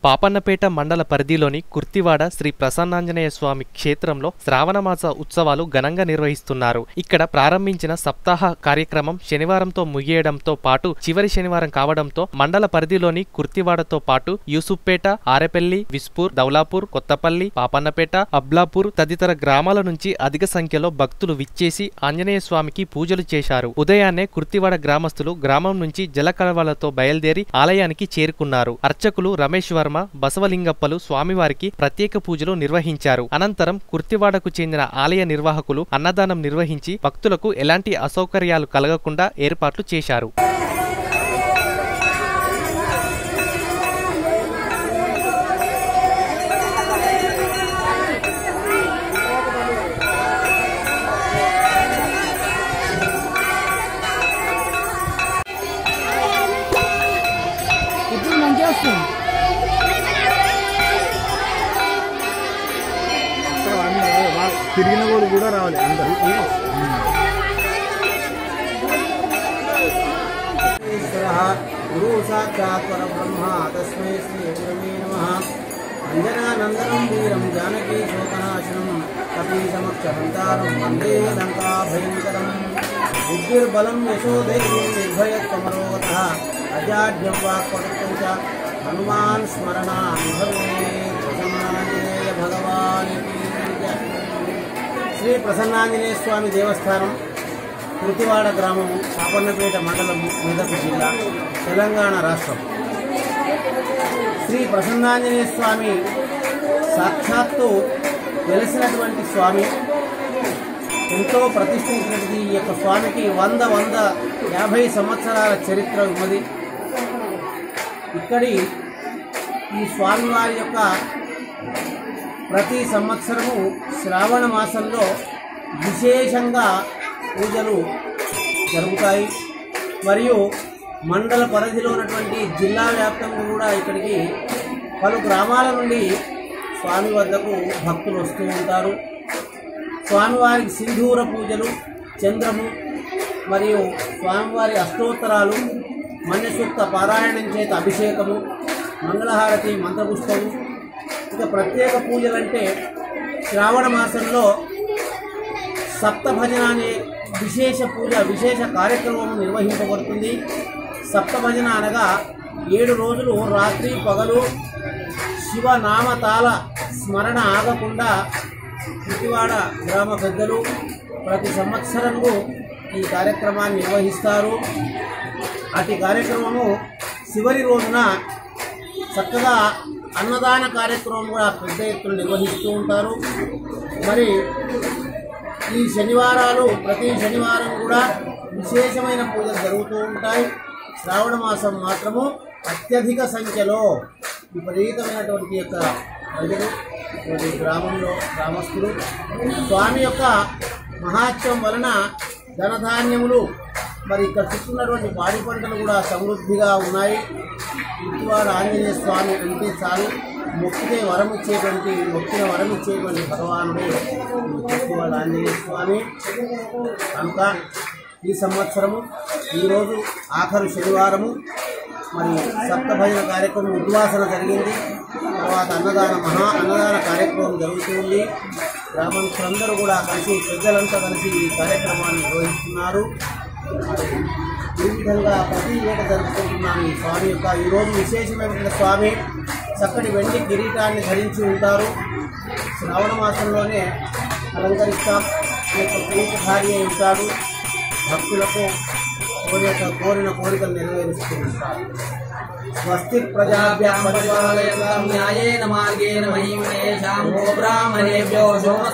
పాపన్నపేట మండల పరిధిలోని కుర్తివాడ శ్రీ ప్రసన్నాంజనేయ స్వామి క్షేత్రంలో శ్రావణమాస ఉత్సవాలు ఘనంగా నిర్వహిస్తున్నారు ఇక్కడ ప్రారంభించిన సప్తాహ కార్యక్రమం శనివారంతో ముగియడంతో పాటు చివరి శనివారం కావడంతో మండల పరిధిలోని కుర్తివాడతో పాటు యూసుప్పేట ఆరెపల్లి విస్పూర్ దౌలాపూర్ కొత్తపల్లి పాపన్నపేట అబ్లాపూర్ తదితర గ్రామాల నుంచి అధిక సంఖ్యలో భక్తులు విచ్చేసి ఆంజనేయ స్వామికి పూజలు చేశారు ఉదయాన్నే కుర్తివాడ గ్రామస్తులు గ్రామం నుంచి జలకలవలతో బయలుదేరి ఆలయానికి చేరుకున్నారు అర్చకులు రమేష్ వర్మ బసవలింగప్పలు స్వామివారికి ప్రత్యేక పూజలు నిర్వహించారు అనంతరం కుర్తివాడకు చెందిన ఆలయ నిర్వాహకులు అన్నదానం నిర్వహించి భక్తులకు ఎలాంటి అసౌకర్యాలు కలగకుండా ఏర్పాట్లు చేశారు ఇప్పుడు మంచిగా వస్తుంది తిరిగిన వాళ్ళు కూడా రావాలి అందరూ ఈశ్వరः గురు సాక్షాత్ పరబ్రహ్మ తస్మై శ్రీ గురవే నమః అంజనానందనం వీరం జానకీ శోకనాశనం కపీ సమక్షహంతారం వందే లంకా భయంకరం బుద్ధిర్బలం యశోధైర్యం నిర్భయత్వమరోగతः అజాడ్యం వాక్పటుత్వం చ హనుమాన్ స్మరణాన్ భవేత్ ప్రసన్నాంజనేయ భగవానికి జయ. శ్రీ ప్రసన్నాంజనేయ స్వామి దేవస్థానం కృతివాడ గ్రామము పాపన్నపేట మండలము మెదక్ జిల్లా తెలంగాణ రాష్ట్రం శ్రీ ప్రసన్నాంజనేయ స్వామి సాక్షాత్తు వెలిసినటువంటి స్వామి ఎంతో ప్రతిష్ఠించినటువంటి ఈ యొక్క స్వామికి వంద వంద యాభై సంవత్సరాల చరిత్ర ఉన్నది ఇక్కడి ఈ స్వామివారి యొక్క ప్రతి సంవత్సరము శ్రావణ మాసంలో విశేషంగా పూజలు జరుగుతాయి మరియు మండల పరిధిలో ఉన్నటువంటి జిల్లా వ్యాప్తంగా కూడా ఇక్కడికి పలు గ్రామాల నుండి స్వామి వద్దకు భక్తులు వస్తూ ఉంటారు స్వామివారికి సింధూర పూజలు చంద్రము మరియు స్వామివారి అష్టోత్తరాలు మన్యసూక్త పారాయణం చేత అభిషేకము మంగళహారతి మంత్రపుష్పము ఇక ప్రత్యేక పూజలంటే శ్రావణ మాసంలో సప్తభజన అనే విశేష పూజ విశేష కార్యక్రమం నిర్వహించబడుతుంది సప్తభజన అనగా ఏడు రోజులు రాత్రి పగలు శివనామతాల స్మరణ ఆగకుండా కృతివాడ గ్రామ పెద్దలు ప్రతి సంవత్సరము ఈ కార్యక్రమాన్ని నిర్వహిస్తారు అటు కార్యక్రమము చివరి రోజున చక్కగా అన్నదాన కార్యక్రమం కూడా పెద్ద ఎత్తున నిర్వహిస్తూ ఉంటారు మరి ఈ శనివారాలు ప్రతి శనివారం కూడా విశేషమైన పూజలు జరుగుతూ ఉంటాయి శ్రావణ మాసం మాత్రము అత్యధిక సంఖ్యలో విపరీతమైనటువంటి యొక్క ప్రజలు ఈ గ్రామంలో గ్రామస్తులు స్వామి యొక్క మహాత్యం వలన ధనధాన్యములు మరి ఇక్కడ చుట్టున్నటువంటి పాడి పంటలు కూడా సమృద్ధిగా ఉన్నాయి ఇంటివాడు ఆంజనేయ స్వామి అంటే చాలు మొక్కితే వరం ఇచ్చేటువంటి మొక్కిన వరం ఇచ్చేటువంటి భగవానుడే ఇంటివాడు ఆంజనేయ స్వామి కనుక ఈ సంవత్సరము ఈరోజు ఆఖరు శనివారము మరి సప్తభజన కార్యక్రమం ఉద్వాసన జరిగింది తర్వాత అన్నదాన మహా అన్నదాన కార్యక్రమం జరుగుతుంది గ్రామస్తులందరూ కూడా కలిసి పెద్దలంతా కలిసి ఈ కార్యక్రమాన్ని నిర్వహిస్తున్నారు ఈ విధంగా ప్రతి ఏటా జరుపుకుంటున్నాను ఈ స్వామి యొక్క ఈరోజు విశేషమైనటువంటి స్వామి చక్కటి వెండి కిరీటాన్ని ధరించి ఉంటారు శ్రావణ మాసంలోనే అలంకరిస్తాం ఈ యొక్క కిరీటధారి అయి ఉంటాడు భక్తులకు కోరిక కోరిన కోరికలు నెరవేరుస్తూ ఉంటారు స్వస్తి ప్రజాభ్య పరిపాలయతాం న్యాయేన మార్గేణ మహిమేషాం గో బ్రాహ్మణేభ్యో సోమ